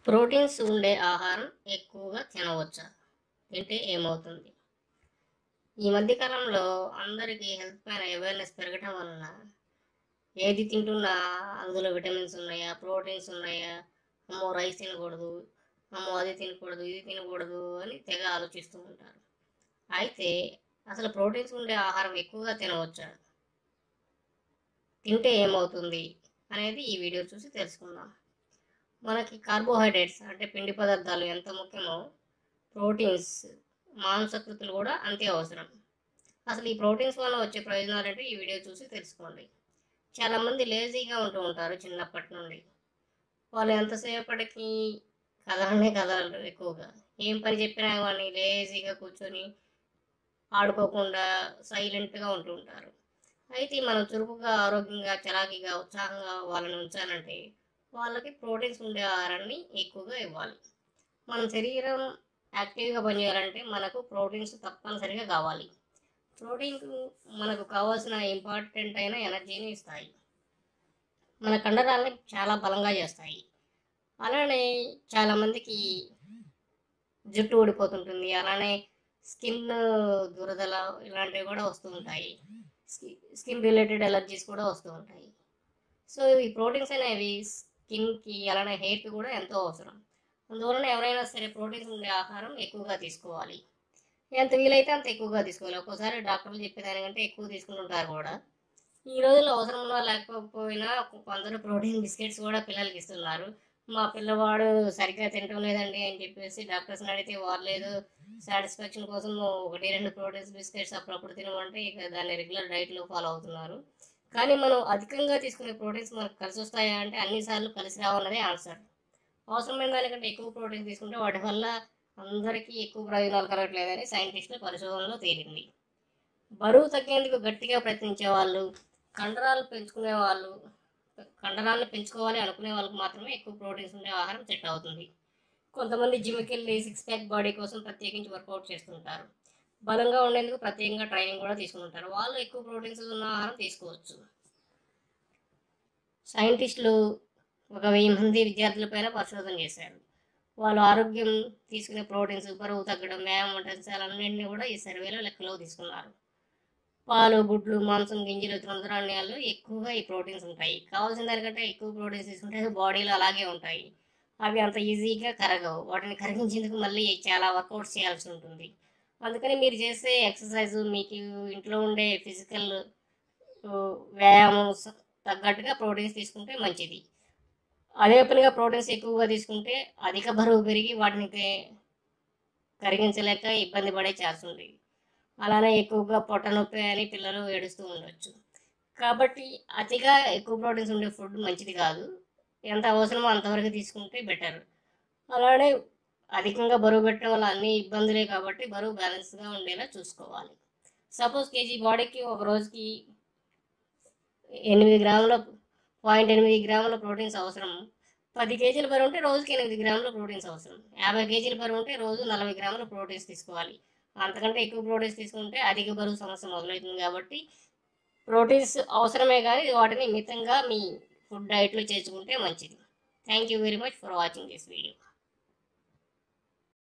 proteins ఉండే ఆహారం ఎక్కువగా తినవచ్చా తింటే ఏమవుతుంది ఈ మధ్య కాలంలో అందరికీ హెల్త్ పైన అవేర్నెస్ పెరగటం వలన ఏది తింటున్నా అందులో విటమిన్స్ ఉన్నాయా ప్రోటీన్స్ ఉన్నాయా అమ్మో రైస్ తినకూడదు అమ్మో అది తినకూడదు ఇది తినకూడదు అని తెగ ఆలోచిస్తూ ఉంటారు అయితే అసలు ప్రోటీన్స్ ఉండే ఆహారం ఎక్కువగా తినవచ్చా తింటే ఏమవుతుంది అనేది ఈ వీడియో చూసి తెలుసుకుందాం మనకి కార్బోహైడ్రేట్స్ అంటే పిండి పదార్థాలు ఎంత ముఖ్యమో ప్రోటీన్స్ మాంసకృతులు కూడా అంతే అవసరం అసలు ఈ ప్రోటీన్స్ వల్ల వచ్చే ప్రయోజనాలు అంటే ఈ వీడియో చూసి తెలుసుకోండి చాలామంది లేజీగా ఉంటూ ఉంటారు చిన్నప్పటి నుండి వాళ్ళు ఎంతసేపటికి కదలనే కదలరు ఎక్కువగా ఏం పని చెప్పినా కానీ లేజీగా కూర్చొని ఆడుకోకుండా సైలెంట్గా ఉంటూ ఉంటారు అయితే మనం చురుకుగా ఆరోగ్యంగా చలాకీగా ఉత్సాహంగా వాళ్ళని ఉంచాలంటే వాళ్ళకి ప్రోటీన్స్ ఉండే ఆహారాన్ని ఎక్కువగా ఇవ్వాలి మన శరీరం యాక్టివ్గా పనిచేయాలంటే మనకు ప్రోటీన్స్ తప్పనిసరిగా కావాలి ప్రోటీన్ మనకు కావాల్సిన ఇంపార్టెంట్ అయిన ఎనర్జీని ఇస్తాయి మన కండరాలని చాలా బలంగా చేస్తాయి అలానే చాలామందికి జుట్టు ఊడిపోతుంటుంది అలానే స్కిన్ దురదల ఇలాంటివి కూడా వస్తూ ఉంటాయి స్కిన్ రిలేటెడ్ ఎలర్జీస్ కూడా వస్తూ ఉంటాయి సో ఈ ప్రోటీన్స్ అనేవి స్కిన్కి అలానే హెయిర్కి కూడా ఎంతో అవసరం అందువలన ఎవరైనా సరే ప్రోటీన్స్ ఉండే ఆహారం ఎక్కువగా తీసుకోవాలి ఎంత వీలైతే అంత ఎక్కువగా తీసుకోవాలి ఒక్కోసారి డాక్టర్లు చెప్పేదానికంటే ఎక్కువ తీసుకుంటుంటారు కూడా ఈ రోజుల్లో అవసరం ఉన్నా లేకపోయినా కొందరు ప్రోటీన్ బిస్కెట్స్ కూడా పిల్లలకి ఇస్తున్నారు మా పిల్లవాడు సరిగ్గా తినటం లేదండి అని చెప్పేసి డాక్టర్స్ని అడిగితే వాళ్ళు ఏదో సాటిస్ఫాక్షన్ కోసం ఒకటి రెండు ప్రోటీన్స్ బిస్కెట్స్ అప్పుడప్పుడు తినమంటే ఇక దాన్ని రెగ్యులర్ డైట్లో ఫాలో అవుతున్నారు కానీ మనం అధికంగా తీసుకునే ప్రోటీన్స్ మనకు కలిసి వస్తాయా అంటే అన్నిసార్లు కలిసి రావన్నదే ఆన్సర్ అవసరమైన దానికంటే ఎక్కువ ప్రోటీన్స్ తీసుకుంటే వాటి వల్ల అందరికీ ఎక్కువ ప్రయోజనాలు కలగట్లేదని సైంటిస్టుల పరిశోధనలో తేలింది బరువు తగ్గేందుకు గట్టిగా ప్రయత్నించే వాళ్ళు కండరాలు పెంచుకునే వాళ్ళు కండరాలను పెంచుకోవాలి అనుకునే వాళ్ళకి మాత్రమే ఎక్కువ ప్రోటీన్స్ ఉండే ఆహారం సెట్ అవుతుంది కొంతమంది జిమ్కి వెళ్ళి సిక్స్ ప్యాక్ బాడీ కోసం ప్రత్యేకించి వర్కౌట్ చేస్తుంటారు బలంగా ఉండేందుకు ప్రత్యేకంగా ట్రైనింగ్ కూడా తీసుకుంటారు వాళ్ళు ఎక్కువ ప్రోటీన్స్ ఉన్న ఆహారం తీసుకోవచ్చు సైంటిస్టులు ఒక వెయ్యి మంది విద్యార్థులపైన పరిశోధన చేశారు వాళ్ళు ఆరోగ్యం తీసుకునే ప్రోటీన్స్ బరువు తగ్గడం వ్యాయామం అన్నింటినీ కూడా ఈ సర్వేలో లెక్కలో తీసుకున్నారు పాలు గుడ్లు మాంసం గింజలు తృణధాన్యాలు ఎక్కువగా ఈ ప్రోటీన్స్ ఉంటాయి కావాల్సిన దానికంటే ఎక్కువ ప్రోటీన్స్ తీసుకుంటే బాడీలో అలాగే ఉంటాయి అవి అంత ఈజీగా కరగవు వాటిని కరిగించేందుకు మళ్ళీ చాలా వర్కౌట్స్ చేయాల్సి ఉంటుంది అందుకని మీరు చేసే ఎక్సర్సైజ్ మీకు ఇంట్లో ఉండే ఫిజికల్ వ్యాయామం తగ్గట్టుగా ప్రోటీన్స్ తీసుకుంటే మంచిది అదే పనిగా ప్రోటీన్స్ ఎక్కువగా తీసుకుంటే అధిక బరువు పెరిగి వాటిని కరిగించలేక ఇబ్బంది పడే ఛాన్స్ ఉంది అలానే ఎక్కువగా పొట్ట నొప్పి అని పిల్లలు ఏడుస్తూ ఉండొచ్చు కాబట్టి అతిగా ఎక్కువ ప్రోటీన్స్ ఉండే ఫుడ్ మంచిది కాదు ఎంత అవసరమో అంతవరకు తీసుకుంటే బెటర్ అలానే అధికంగా బరువు పెట్టడం వల్ల అన్ని ఇబ్బందులే కాబట్టి బరువు బ్యాలెన్స్గా ఉండేలా చూసుకోవాలి సపోజ్ కేజీ బాడీకి ఒక రోజుకి ఎనిమిది గ్రాముల పాయింట్ ఎనిమిది గ్రాముల ప్రోటీన్స్ అవసరం పది కేజీల బరువు ఉంటే రోజుకి ఎనిమిది గ్రాముల ప్రోటీన్స్ అవసరం యాభై కేజీల బరువు ఉంటే రోజు నలభై గ్రాముల ప్రోటీన్స్ తీసుకోవాలి అంతకంటే ఎక్కువ ప్రోటీన్స్ తీసుకుంటే అధిక బరువు సమస్య మొదలవుతుంది కాబట్టి ప్రోటీన్స్ అవసరమే కానీ వాటిని మితంగా మీ ఫుడ్ డైట్లో చేర్చుకుంటే మంచిది thank you very much for watching this video